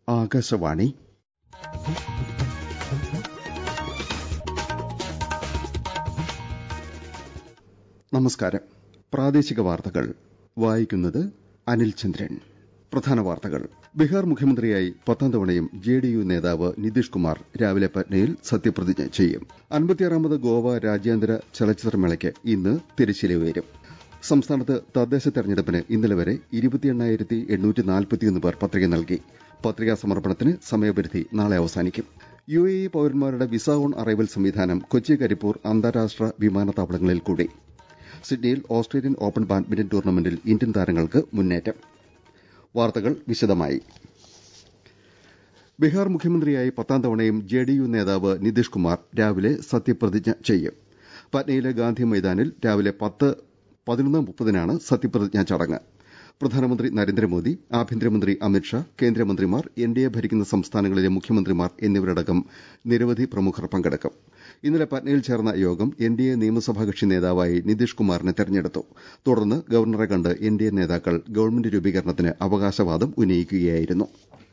ആകാശവാണി നമസ്കാരം പ്രാദേശിക വാർത്തകൾ വായിക്കുന്നത് അനിൽ ചന്ദ്രൻ പ്രധാന വാർത്തകൾ ബീഹാർ മുഖ്യമന്ത്രിയായി പത്താം തവണയും ജെ ഡി യു നേതാവ് നിതീഷ് കുമാർ രാവിലെ പറ്റ്നയിൽ സത്യപ്രതിജ്ഞ ചെയ്യും അൻപത്തിയാറാമത് ഗോവ രാജ്യാന്തര ചലച്ചിത്രമേളയ്ക്ക് ഇന്ന് തിരശ്ശീല ഉയരും സംസ്ഥാനത്ത് തദ്ദേശ തെരഞ്ഞെടുപ്പിന് ഇന്നലെ വരെ ഇരുപത്തിയെണ്ണായിരത്തി എണ്ണൂറ്റി നാൽപ്പത്തിയൊന്ന് പേർ പത്രിക നൽകി പത്രികാ സമർപ്പണത്തിന് സമയപരിധി നാളെ അവസാനിക്കും യു എ ഇ പൌരന്മാരുടെ വിസ ഓൺ അറൈവൽ സംവിധാനം കൊച്ചി കരിപ്പൂർ അന്താരാഷ്ട്ര വിമാനത്താവളങ്ങളിൽ കൂടി സിഡ്നിയിൽ ഓസ്ട്രേലിയൻ ഓപ്പൺ ബാഡ്മിന്റൺ ടൂർണമെന്റിൽ ഇന്ത്യൻ താരങ്ങൾക്ക് മുന്നേറ്റം വാർത്തകൾ വിശദമായി ബീഹാർ മുഖ്യമന്ത്രിയായി പത്താം തവണയും ജെ ഡി യു നേതാവ് നിതീഷ് കുമാർ രാവിലെ സത്യപ്രതിജ്ഞ ചെയ്യും പറ്റ്നയിലെ ഗാന്ധി മൈതാനിൽ രാവിലെ പത്ത് പതിനൊന്ന് മുപ്പതിനാണ് സത്യപ്രതിജ്ഞാ ചടങ്ങ് പ്രധാനമന്ത്രി നരേന്ദ്രമോദി ആഭ്യന്തരമന്ത്രി അമിത്ഷാ കേന്ദ്രമന്ത്രിമാർ എൻ ഡി എ ഭരിക്കുന്ന സംസ്ഥാനങ്ങളിലെ മുഖ്യമന്ത്രിമാർ എന്നിവരടക്കം നിരവധി പ്രമുഖർ പങ്കെടുക്കും ഇന്നലെ പറ്റ്നയിൽ ചേർന്ന യോഗം എൻ ഡി എ നിയമസഭാ കക്ഷി നേതാവായി നിതീഷ് കുമാറിനെ തെരഞ്ഞെടുത്തു തുടർന്ന് ഗവർണറെ കണ്ട് എൻ ഡി എ നേതാക്കൾ ഗവൺമെന്റ് രൂപീകരണത്തിന് അവകാശവാദം ഉന്നയിക്കുകയായിരുന്നു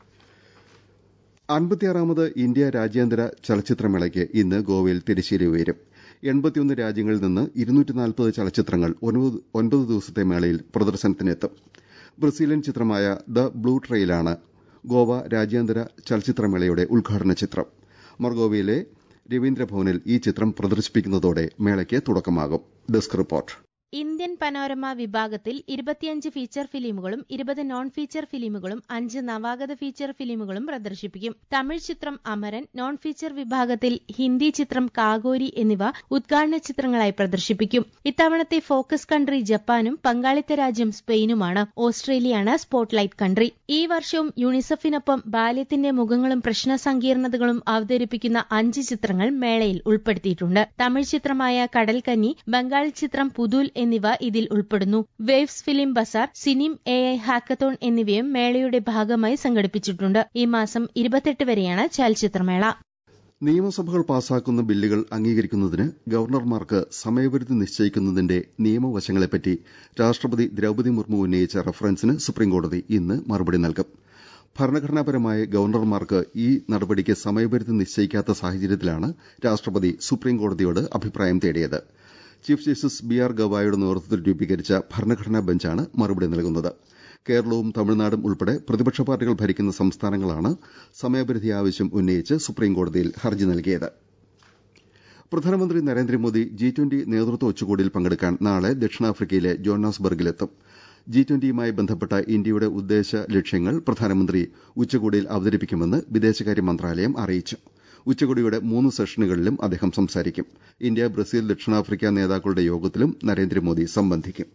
അൻപത്തിയാറാമത് ഇന്ത്യ രാജ്യാന്തര ചലച്ചിത്രമേളയ്ക്ക് ഇന്ന് ഗോവയിൽ തിരശ്ശീല ഉയരും എൺപത്തിയൊന്ന് രാജ്യങ്ങളിൽ നിന്ന് ഇരുന്നൂറ്റി നാൽപ്പത് ചലച്ചിത്രങ്ങൾ ഒൻപത് ദിവസത്തെ മേളയിൽ പ്രദർശനത്തിനെത്തും ബ്രസീലിയൻ ചിത്രമായ ദ ബ്ലൂ ട്രെയിലാണ് ഗോവ രാജ്യാന്തര ചലച്ചിത്രമേളയുടെ ഉദ്ഘാടന ചിത്രം മർഗോവയിലെ രവീന്ദ്രഭവനിൽ ഈ ചിത്രം പ്രദർശിപ്പിക്കുന്നതോടെ മേളയ്ക്ക് തുടക്കമാകും ഡെസ്ക് റിപ്പോർട്ട് ഇന്ത്യൻ പനോരമ വിഭാഗത്തിൽ ഇരുപത്തിയഞ്ച് ഫീച്ചർ ഫിലിമുകളും ഇരുപത് നോൺ ഫീച്ചർ ഫിലിമുകളും അഞ്ച് നവാഗത ഫീച്ചർ ഫിലിമുകളും പ്രദർശിപ്പിക്കും തമിഴ് ചിത്രം അമരൻ നോൺ ഫീച്ചർ വിഭാഗത്തിൽ ഹിന്ദി ചിത്രം കാഗോരി എന്നിവ ഉദ്ഘാടന ചിത്രങ്ങളായി പ്രദർശിപ്പിക്കും ഇത്തവണത്തെ ഫോക്കസ് കൺട്രി ജപ്പാനും പങ്കാളിത്ത രാജ്യം സ്പെയിനുമാണ് ഓസ്ട്രേലിയയാണ് സ്പോട്ട്ലൈറ്റ് കൺട്രി ഈ വർഷവും യൂണിസെഫിനൊപ്പം ബാല്യത്തിന്റെ മുഖങ്ങളും പ്രശ്ന സങ്കീർണതകളും അവതരിപ്പിക്കുന്ന അഞ്ച് ചിത്രങ്ങൾ മേളയിൽ ഉൾപ്പെടുത്തിയിട്ടുണ്ട് തമിഴ് ചിത്രമായ കടൽക്കന്നി ബംഗാളി ചിത്രം പുതുൽ എന്നിവ ഇതിൽ ഉൾപ്പെടുന്നു waves film bazaar cinem A I hackathon എന്നിവയും മേളയുടെ ഭാഗമായി സംഘടിപ്പിച്ചിട്ടുണ്ട് ഈ മാസം ഇരുപത്തെട്ട് വരെയാണ് ചലച്ചിത്രമേള നിയമസഭകൾ പാസാക്കുന്ന ബില്ലുകൾ അംഗീകരിക്കുന്നതിന് ഗവർണർമാർക്ക് സമയപരിധി നിശ്ചയിക്കുന്നതിന്റെ നിയമവശങ്ങളെപ്പറ്റി രാഷ്ട്രപതി ദ്രൌപദി മുർമു ഉന്നയിച്ച റഫറൻസിന് സുപ്രീംകോടതി ഇന്ന് മറുപടി നൽകും ഭരണഘടനാപരമായി ഗവർണർമാർക്ക് ഈ നടപടിക്ക് സമയപരിധി നിശ്ചയിക്കാത്ത സാഹചര്യത്തിലാണ് രാഷ്ട്രപതി സുപ്രീംകോടതിയോട് അഭിപ്രായം തേടിയത് ചീഫ് ജസ്റ്റിസ് ബി ആർ ഗവായുടെ നേതൃത്വത്തിൽ രൂപീകരിച്ച ഭരണഘടനാ ബെഞ്ചാണ് മറുപടി നൽകുന്നത് കേരളവും തമിഴ്നാടും ഉൾപ്പെടെ പ്രതിപക്ഷ പാർട്ടികൾ ഭരിക്കുന്ന സംസ്ഥാനങ്ങളാണ് സമയപരിധി ആവശ്യം ഉന്നയിച്ച് സുപ്രീംകോടതിയിൽ ഹർജി നൽകിയത് പ്രധാനമന്ത്രി നരേന്ദ്രമോദി ജി ട്വന്റി നേതൃത്വ ഉച്ചകോടിയിൽ പങ്കെടുക്കാൻ നാളെ ദക്ഷിണാഫ്രിക്കയിലെ ജോന്നാസ്ബർഗിലെത്തും ജി ട്വന്റിയുമായി ബന്ധപ്പെട്ട ഇന്ത്യയുടെ ഉദ്ദേശ ലക്ഷ്യങ്ങൾ പ്രധാനമന്ത്രി ഉച്ചകോടിയിൽ അവതരിപ്പിക്കുമെന്ന് വിദേശകാര്യ മന്ത്രാലയം അറിയിച്ചു ഉച്ചകോടിയുടെ മൂന്ന് സെഷനുകളിലും അദ്ദേഹം സംസാരിക്കും ഇന്ത്യ ബ്രസീൽ ദക്ഷിണാഫ്രിക്ക നേതാക്കളുടെ യോഗത്തിലും നരേന്ദ്രമോദി സംബന്ധിക്കും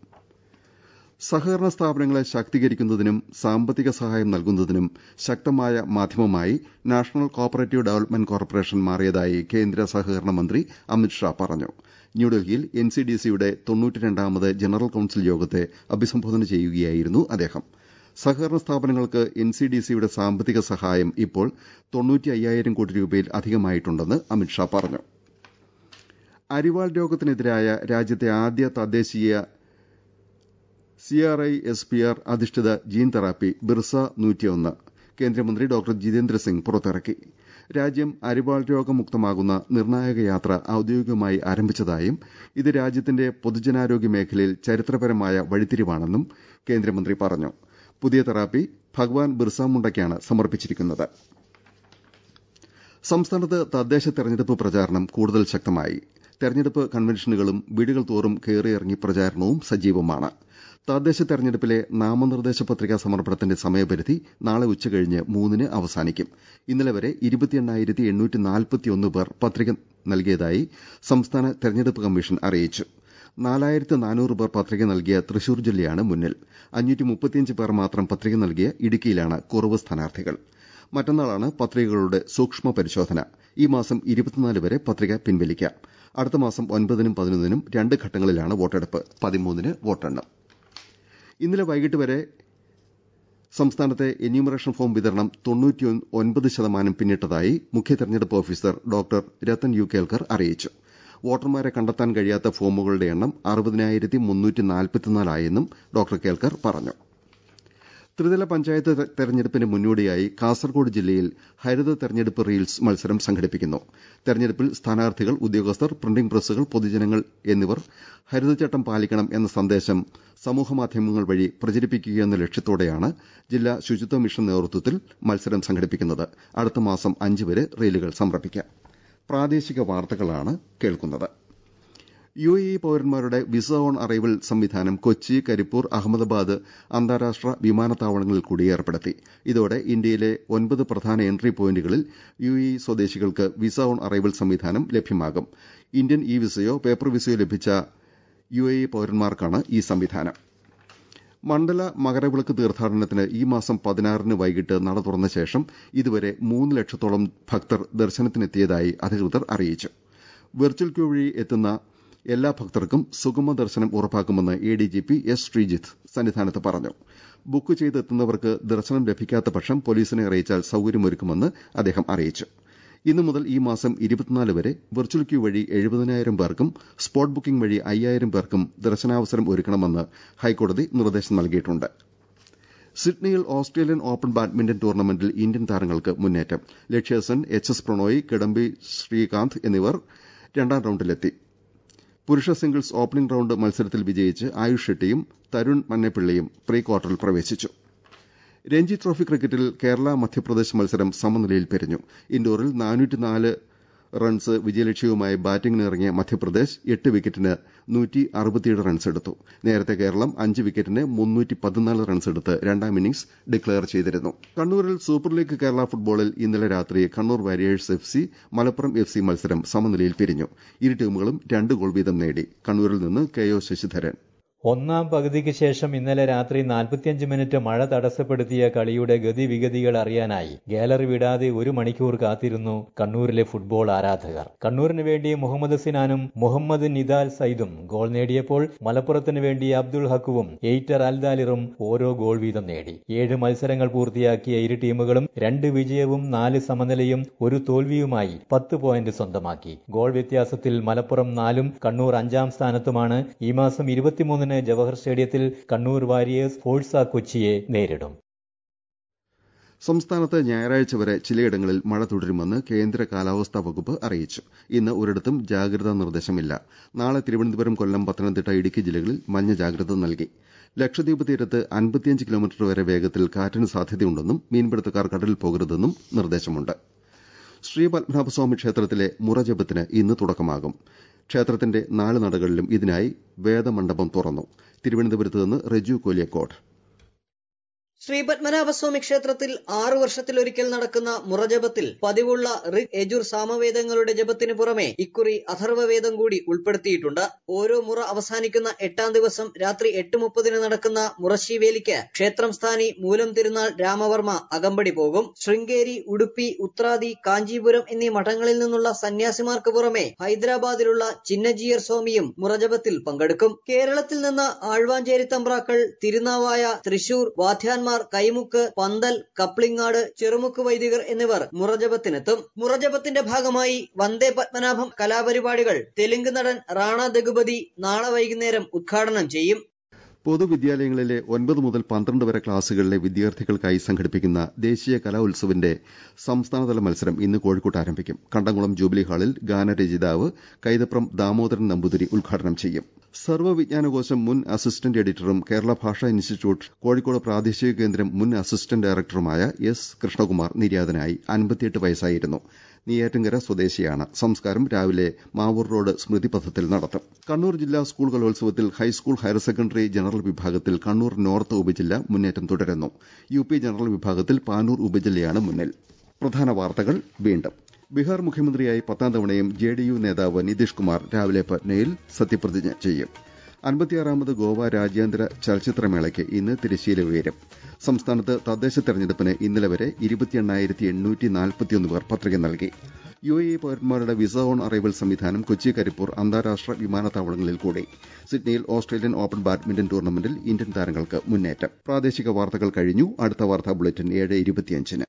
സഹകരണ സ്ഥാപനങ്ങളെ ശാക്തീകരിക്കുന്നതിനും സാമ്പത്തിക സഹായം നൽകുന്നതിനും ശക്തമായ മാധ്യമമായി നാഷണൽ കോപ്പറേറ്റീവ് ഡെവലപ്മെന്റ് കോർപ്പറേഷൻ മാറിയതായി കേന്ദ്ര സഹകരണ മന്ത്രി അമിത്ഷാ പറഞ്ഞു ന്യൂഡൽഹിയിൽ എൻസിഡിസിയുടെ തൊണ്ണൂറ്റിരണ്ടാമത് ജനറൽ കൌൺസിൽ യോഗത്തെ അഭിസംബോധന ചെയ്യുകയായിരുന്നു അദ്ദേഹം സഹകരണ സ്ഥാപനങ്ങൾക്ക് എൻസിഡിസിയുടെ സാമ്പത്തിക സഹായം ഇപ്പോൾ തൊണ്ണൂറ്റി അയ്യായിരം കോടി രൂപയിൽ അധികമായിട്ടുണ്ടെന്ന് അമിത്ഷാ പറഞ്ഞു അരിവാൾ രോഗത്തിനെതിരായ രാജ്യത്തെ ആദ്യ തദ്ദേശീയ സിആർഐ എസ് പി ആർ അധിഷ്ഠിത ജീൻ തെറാപ്പി ബിർസ നൂറ്റിയൊന്ന് കേന്ദ്രമന്ത്രി ഡോക്ടർ ജിതേന്ദ്ര സിംഗ് പുറത്തിറക്കി രാജ്യം അരിവാൾ രോഗമുക്തമാകുന്ന നിർണായക യാത്ര ഔദ്യോഗികമായി ആരംഭിച്ചതായും ഇത് രാജ്യത്തിന്റെ പൊതുജനാരോഗ്യ മേഖലയിൽ ചരിത്രപരമായ വഴിത്തിരിവാണെന്നും കേന്ദ്രമന്ത്രി പറഞ്ഞു പുതിയ തെറാപ്പി ഭഗവാൻ ബിർസ മുണ്ടയ്ക്കാണ് സമർപ്പിച്ചിരിക്കുന്നത് സംസ്ഥാനത്ത് തദ്ദേശ തെരഞ്ഞെടുപ്പ് പ്രചാരണം കൂടുതൽ ശക്തമായി തെരഞ്ഞെടുപ്പ് കൺവെൻഷനുകളും വീടുകൾ തോറും കയറിയിറങ്ങി പ്രചാരണവും സജീവമാണ് തദ്ദേശ തെരഞ്ഞെടുപ്പിലെ നാമനിർദ്ദേശ പത്രികാ സമർപ്പണത്തിന്റെ സമയപരിധി നാളെ ഉച്ചകഴിഞ്ഞ് മൂന്നിന് അവസാനിക്കും ഇന്നലെ വരെ ഇരുപത്തിയെണ്ണായിരത്തി എണ്ണൂറ്റി നാൽപ്പത്തിയൊന്ന് പേർ പത്രിക നൽകിയതായി സംസ്ഥാന തെരഞ്ഞെടുപ്പ് കമ്മീഷൻ അറിയിച്ചു നാലായിരത്തി നാനൂറ് പേർ പത്രിക നൽകിയ തൃശൂർ ജില്ലയാണ് മുന്നിൽ അഞ്ഞൂറ്റി മുപ്പത്തിയഞ്ച് പേർ മാത്രം പത്രിക നൽകിയ ഇടുക്കിയിലാണ് കുറവ് സ്ഥാനാർത്ഥികൾ മറ്റന്നാളാണ് പത്രികകളുടെ സൂക്ഷ്മ പരിശോധന ഈ മാസം ഇരുപത്തിനാല് വരെ പത്രിക പിൻവലിക്കാം അടുത്ത മാസം ഒൻപതിനും പതിനൊന്നിനും രണ്ട് ഘട്ടങ്ങളിലാണ് വോട്ടെടുപ്പ് പതിമൂന്നിന് വോട്ടെണ്ണും ഇന്നലെ വൈകിട്ട് വരെ സംസ്ഥാനത്തെ എന്യൂമറേഷൻ ഫോം വിതരണം തൊണ്ണൂറ്റി ഒൻപത് ശതമാനം പിന്നിട്ടതായി മുഖ്യ തെരഞ്ഞെടുപ്പ് officer doctor Rathan U Kelkar അറിയിച്ചു വോട്ടർമാരെ കണ്ടെത്താൻ കഴിയാത്ത ഫോമുകളുടെ എണ്ണം അറുപതിനായിരത്തി മുന്നൂറ്റി നാൽപ്പത്തിനാലായെന്നും ഡോക്ടർ കേൽക്കർ പറഞ്ഞു ത്രിതല പഞ്ചായത്ത് തെരഞ്ഞെടുപ്പിന് മുന്നോടിയായി കാസർകോട് ജില്ലയിൽ ഹരിത തെരഞ്ഞെടുപ്പ് റീൽസ് മത്സരം സംഘടിപ്പിക്കുന്നു തെരഞ്ഞെടുപ്പിൽ സ്ഥാനാർത്ഥികൾ ഉദ്യോഗസ്ഥർ പ്രിന്റിംഗ് പ്രസ്സുകൾ പൊതുജനങ്ങൾ എന്നിവർ ഹരിതചട്ടം പാലിക്കണം എന്ന സന്ദേശം സമൂഹമാധ്യമങ്ങൾ വഴി പ്രചരിപ്പിക്കുകയെന്ന ലക്ഷ്യത്തോടെയാണ് ജില്ലാ ശുചിത്വ മിഷൻ നേതൃത്വത്തിൽ മത്സരം സംഘടിപ്പിക്കുന്നത് അടുത്ത മാസം അഞ്ച് വരെ റീലുകൾ സമർപ്പിക്കാം പ്രാദേശിക വാർത്തകളാണ് കേൾക്കുന്നത് യു എ ഇ പൌരന്മാരുടെ വിസ ഓൺ അറൈവൽ സംവിധാനം കൊച്ചി കരിപ്പൂർ അഹമ്മദാബാദ് അന്താരാഷ്ട്ര വിമാനത്താവളങ്ങളിൽ കൂടി ഏർപ്പെടുത്തി ഇതോടെ ഇന്ത്യയിലെ ഒൻപത് പ്രധാന എൻട്രി പോയിന്റുകളിൽ യു എ ഇ സ്വദേശികൾക്ക് വിസ ഓൺ അറൈവൽ സംവിധാനം ലഭ്യമാകും ഇന്ത്യൻ ഇ വിസയോ പേപ്പർ വിസയോ ലഭിച്ച യു എ ഇ പൌരന്മാർക്കാണ് ഈ സംവിധാനം മണ്ഡല മകരവിളക്ക് തീർത്ഥാടനത്തിന് ഈ മാസം പതിനാറിന് വൈകിട്ട് നട തുറന്ന ശേഷം ഇതുവരെ മൂന്ന് ലക്ഷത്തോളം ഭക്തർ ദർശനത്തിനെത്തിയതായി അധികൃതർ അറിയിച്ചു വെർച്വൽ ക്യൂ വഴി എത്തുന്ന എല്ലാ ഭക്തർക്കും സുഗമ ദർശനം ഉറപ്പാക്കുമെന്ന് A D G P S Sreejith സന്നിധാനത്ത് പറഞ്ഞു ബുക്ക് ചെയ്തെത്തുന്നവർക്ക് ദർശനം ലഭിക്കാത്ത പക്ഷം പോലീസിനെ അറിയിച്ചാൽ സൌകര്യമൊരുക്കുമെന്ന് അദ്ദേഹം അറിയിച്ചു ഇന്നു മുതൽ ഈ മാസം ഇരുപത്തിനാല് വരെ വെർച്വൽ ക്യൂ വഴി എഴുപതിനായിരം പേർക്കും സ്പോട്ട് ബുക്കിംഗ് വഴി അയ്യായിരം പേർക്കും ദർശനാവസരം ഒരുക്കണമെന്ന് ഹൈക്കോടതി നിർദ്ദേശം നൽകിയിട്ടുണ്ട് സിഡ്നിയിൽ ഓസ്ട്രേലിയൻ ഓപ്പൺ ബാഡ്മിന്റൺ ടൂർണമെന്റിൽ ഇന്ത്യൻ താരങ്ങൾക്ക് മുന്നേറ്റം ലക്ഷ്യസെൻ എച്ച് എസ് പ്രണോയ് കിഡംബി ശ്രീകാന്ത് എന്നിവർ രണ്ടാം റൌണ്ടിലെത്തി പുരുഷ സിംഗിൾസ് ഓപ്പണിംഗ് റൌണ്ട് മത്സരത്തിൽ വിജയിച്ച് ആയുഷ് ഷെട്ടിയും തരുൺ മന്നപ്പിള്ളയും പ്രീ ക്വാർട്ടറിൽ പ്രവേശിച്ചു രഞ്ജി ട്രോഫി ക്രിക്കറ്റിൽ കേരള മധ്യപ്രദേശ് മത്സരം സമനിലയിൽ പിരിഞ്ഞു ഇൻഡോറിൽ റൺസ് വിജയലക്ഷ്യവുമായി ബാറ്റിംഗിനിറങ്ങിയ മധ്യപ്രദേശ് എട്ട് വിക്കറ്റിന് റൺസ് എടുത്തു നേരത്തെ കേരളം അഞ്ച് വിക്കറ്റിന് റൺസ് എടുത്ത് രണ്ടാം ഇന്നിംഗ്സ് ഡിക്ലയർ ചെയ്തിരുന്നു കണ്ണൂരിൽ സൂപ്പർ ലീഗ് കേരള ഫുട്ബോളിൽ ഇന്നലെ രാത്രി Kannur warriors F C Malappuram F C മത്സരം സമനിലയിൽ പിരിഞ്ഞു ഇരു ടീമുകളും രണ്ട് ഗോൾ വീതം നേടി കണ്ണൂരിൽ നിന്ന് കെ ഒ ശശിധരൻ ഒന്നാം പകുതിക്ക് ശേഷം ഇന്നലെ രാത്രി നാൽപ്പത്തിയഞ്ച് മിനിറ്റ് മഴ തടസ്സപ്പെടുത്തിയ കളിയുടെ ഗതിവിഗതികൾ അറിയാനായി ഗാലറി വിടാതെ ഒരു മണിക്കൂർ കാത്തിരുന്നു കണ്ണൂരിലെ ഫുട്ബോൾ ആരാധകർ കണ്ണൂരിന് വേണ്ടി മുഹമ്മദ് സിനാനും മുഹമ്മദ് നിദാൽ സൈദും ഗോൾ നേടിയപ്പോൾ മലപ്പുറത്തിന് വേണ്ടി അബ്ദുൾ ഹക്കുവും എയ്റ്റർ അൽദാലിറും ഓരോ ഗോൾ വീതം നേടി ഏഴ് മത്സരങ്ങൾ പൂർത്തിയാക്കിയ ഇരു ടീമുകളും രണ്ട് വിജയവും നാല് സമനിലയും ഒരു തോൽവിയുമായി പത്ത് പോയിന്റ് സ്വന്തമാക്കി ഗോൾ വ്യത്യാസത്തിൽ മലപ്പുറം നാലും കണ്ണൂർ അഞ്ചാം സ്ഥാനത്തുമാണ് ഈ മാസം ഇരുപത്തിമൂന്നിന് ജവഹർ സ്റ്റേഡിയത്തിൽ കണ്ണൂർ വാരിയേഴ്സ് ഫോഴ്സ കൊച്ചിയെ നേരിടും സംസ്ഥാനത്ത് ഞായറാഴ്ച വരെ ചിലയിടങ്ങളിൽ മഴ തുടരുമെന്ന് കേന്ദ്ര കാലാവസ്ഥാ വകുപ്പ് അറിയിച്ചു ഇന്ന് ഒരിടത്തും ജാഗ്രതാ നിർദ്ദേശമില്ല നാളെ തിരുവനന്തപുരം കൊല്ലം പത്തനംതിട്ട ഇടുക്കി ജില്ലകളിൽ മഞ്ഞ ജാഗ്രത നൽകി ലക്ഷദ്വീപ് തീരത്ത് അൻപത്തിയഞ്ച് കിലോമീറ്റർ വരെ വേഗത്തിൽ കാറ്റിന് സാധ്യതയുണ്ടെന്നും മീൻപിടുത്തക്കാർ കടലിൽ പോകരുതെന്നും നിർദ്ദേശമുണ്ട് ശ്രീപത്മനാഭസ്വാമി ക്ഷേത്രത്തിലെ മുറജപത്തിന് ഇന്ന് തുടക്കമാകും ക്ഷേത്രത്തിന്റെ നാല് നടകളിലും ഇതിനായി വേദമണ്ഡപം തുറന്നു തിരുവനന്തപുരത്ത് നിന്ന് റെജു കോലിയക്കോട് ശ്രീ പത്മനാഭസ്വാമി ക്ഷേത്രത്തിൽ ആറു വർഷത്തിലൊരിക്കൽ നടക്കുന്ന മുറജപത്തിൽ പതിവുള്ള ഋഗ് യജുർ സാമവേദങ്ങളുടെ ജപത്തിന് പുറമെ ഇക്കുറി അഥർവവേദം കൂടി ഉൾപ്പെടുത്തിയിട്ടുണ്ട് ഓരോ മുറ അവസാനിക്കുന്ന എട്ടാം ദിവസം രാത്രി എട്ട് മുപ്പതിന് നടക്കുന്ന മുറശ്ശിവേലിക്ക് ക്ഷേത്രം സ്ഥാനി മൂലം തിരുനാൾ രാമവർമ്മ അകമ്പടി പോകും ശൃംഗേരി ഉടുപ്പി ഉത്രാദി കാഞ്ചീപുരം എന്നീ മഠങ്ങളിൽ നിന്നുള്ള സന്യാസിമാർക്ക് പുറമെ ഹൈദരാബാദിലുള്ള ചിന്നജിയർ സ്വാമിയും മുറജപത്തിൽ പങ്കെടുക്കും കേരളത്തിൽ നിന്ന് ആഴ്വാഞ്ചേരി തമ്പ്രാക്കൾ തിരുനാവായ തൃശൂർ വാധ്യാൻമാർ കൈമുക്ക് പന്തൽ കപ്ലിങ്ങാട് ചെറുമുക്ക് വൈദികർ എന്നിവർ മുറജപത്തിനെത്തും മുറജപത്തിന്റെ ഭാഗമായി വന്ദേ പത്മനാഭം കലാപരിപാടികൾ തെലുങ്ക് നടൻ റാണ ദഗുപതി നാളെ വൈകുന്നേരം ഉദ്ഘാടനം ചെയ്യും പൊതുവിദ്യാലയങ്ങളിലെ ഒൻപത് മുതൽ പന്ത്രണ്ട് വരെ ക്ലാസുകളിലെ വിദ്യാർത്ഥികൾക്കായി സംഘടിപ്പിക്കുന്ന ദേശീയ കലോത്സവിന്റെ സംസ്ഥാനതല മത്സരം ഇന്ന് കോഴിക്കോട്ട് ആരംഭിക്കും കണ്ടംകുളം ജൂബിലി ഹാളിൽ ഗാനരചയിതാവ് കൈതപ്രം ദാമോദരൻ നമ്പൂതിരി ഉദ്ഘാടനം ചെയ്യും സർവ്വവിജ്ഞാനകോശം മുൻ അസിസ്റ്റന്റ് എഡിറ്ററും കേരള ഭാഷാ ഇൻസ്റ്റിറ്റ്യൂട്ട് കോഴിക്കോട് പ്രാദേശിക കേന്ദ്രം മുൻ അസിസ്റ്റന്റ് ഡയറക്ടറുമായ എസ് കൃഷ്ണകുമാർ നിര്യാതനായി അൻപത്തിയെട്ട് വയസ്സായിരുന്നു നെയ്യാറ്റിൻകര സ്വദേശിയാണ് സംസ്കാരം രാവിലെ മാവൂർ റോഡ് സ്മൃതിപഥത്തിൽ നടത്തും കണ്ണൂർ ജില്ലാ സ്കൂൾ കലോത്സവത്തിൽ ഹൈസ്കൂൾ ഹയർ സെക്കൻഡറി ജനറൽ വിഭാഗത്തിൽ കണ്ണൂർ നോർത്ത് ഉപജില്ല മുന്നേറ്റം തുടരുന്നു യു പി ജനറൽ വിഭാഗത്തിൽ പാനൂർ ഉപജില്ലയാണ് മുന്നിൽ പ്രധാന വാർത്തകൾ വീണ്ടും ബീഹാർ മുഖ്യമന്ത്രിയായി പത്താം തവണയും ജെ ഡി യു നേതാവ് നിതീഷ് കുമാർ രാവിലെ പട്നയിൽ സത്യപ്രതിജ്ഞ ചെയ്യും അൻപത്തിയാറാമത് ഗോവ രാജ്യാന്തര ചലച്ചിത്രമേളയ്ക്ക് ഇന്ന് തിരശ്ശീല ഉയരും സംസ്ഥാനത്ത് തദ്ദേശ തെരഞ്ഞെടുപ്പിന് ഇന്നലെ വരെ ഇരുപത്തിയെണ്ണായിരത്തി എണ്ണൂറ്റി നാൽപ്പത്തിയൊന്ന് പേർ പത്രിക നൽകി യു എ പൌരന്മാരുടെ വിസ ഓൺ അറൈവൽ സംവിധാനം കൊച്ചി കരിപ്പൂർ അന്താരാഷ്ട്ര വിമാനത്താവളങ്ങളിൽ കൂടി സിഡ്നിയിൽ ഓസ്ട്രേലിയൻ ഓപ്പൺ ബാഡ്മിന്റൺ ടൂർണമെന്റിൽ ഇന്ത്യൻ താരങ്ങൾക്ക് മുന്നേറ്റം പ്രാദേശിക വാർത്തകൾ കഴിഞ്ഞു അടുത്ത വാർത്താ ബുള്ളറ്റിൻ ഏഴ് ഇരുപത്തിയഞ്ചിന്